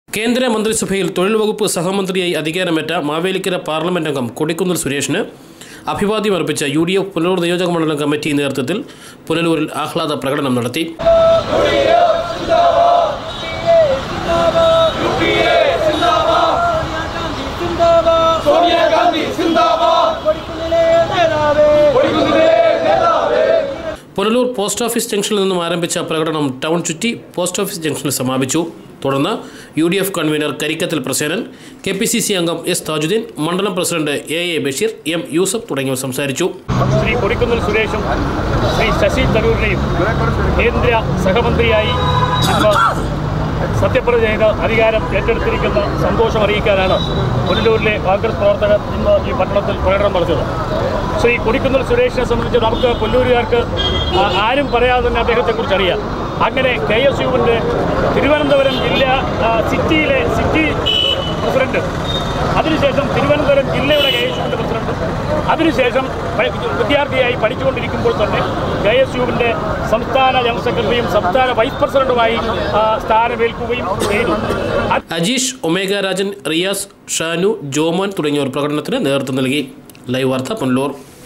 കേന്ദ്ര മന്ത്രിസഭയിൽ തൊഴിൽ വകുപ്പ് സഹമന്ത്രിയായി അധികാരമേറ്റ മാവേലിക്കര പാർലമെന്റ് അംഗം കൊടിക്കുന്നിൽ സുരേഷിന് അഭിവാദ്യം അർപ്പിച്ച യു ഡി എഫ് പുനലൂർ നിയോജക മണ്ഡലം കമ്മിറ്റി നേതൃത്വത്തിൽ പുനലൂരിൽ ആഹ്ലാദ പ്രകടനം നടത്തി സോണിയാഗാന്ധി സിന്ദാബാദ് കൊടിക്കുന്നിലെ നേതാവേ കൊടിക്കുന്നിലെ നേതാവേ പുനലൂർ പോസ്റ്റ് ഓഫീസ് ജംഗ്ഷനിൽ നിന്നും ആരംഭിച്ച പ്രകടനം ടൗൺ ചുറ്റി പോസ്റ്റ് ഓഫീസ് ജംഗ്ഷനിൽ സമാപിച്ചു തുടർന്ന് U D F convener Karikkathil Prasenan K P C C അംഗം എസ് താജുദ്ദീൻ മണ്ഡലം president A A Basheer M Yusuf തുടങ്ങിയവർ സംസാരിച്ചു ശ്രീ കൊടിക്കുന്നിൽ സുരേഷും ശ്രീ ശശി തരൂരിനെയും കേന്ദ്ര സഹമന്ത്രിയായി ഇന്ന് സത്യപ്രതിജ്ഞ ചെയ്ത് അധികാരം ഏറ്റെടുത്തിരിക്കുന്ന സന്തോഷം അറിയിക്കാനാണ് പുനലൂരിലെ കോൺഗ്രസ് പ്രവർത്തകർ ഇന്ന് ഈ പട്ടണത്തിൽ പ്രകടനം നടത്തിയത് ശ്രീ കൊടിക്കുന്നിൽ സുരേഷിനെ സംബന്ധിച്ച് നമുക്ക് പുല്ലൂരുകാർക്ക് ആ- ആരും പറയാതെ തന്നെ അദ്ദേഹത്തെക്കുറിച്ച് അറിയാം അങ്ങനെ കെ എസ് യുവിൻ്റെ തിരുവനന്തപുരം ജില്ല ആ, സിറ്റിയിലെ സിറ്റി പ്രസിഡന്റ് അതിനുശേഷം തിരുവനന്തപുരം ജില്ലയുടെ കെ എസ് യുവിൻ്റെ പ്രസിഡന്റ് അതിനുശേഷം പ- വിദ്യാർത്ഥിയായി പഠിച്ചുകൊണ്ടിരിക്കുമ്പോൾ തന്നെ കെ എസ് യുവിൻ്റെ സംസ്ഥാന ജനറൽ സെക്രട്ടറിയും സംസ്ഥാന വൈസ് പ്രസിഡന്റുമായി ആ, സ്ഥാനമേൽക്കുകയും ചെയ്തു അത് അജീഷ് ഒമേഗ രാജൻ റിയാസ് ഷാനു ജോമോൻ തുടങ്ങിയവർ പ്രകടനത്തിന് നേതൃത്വം നൽകി ലൈവ് വാർത്ത പുനലൂർ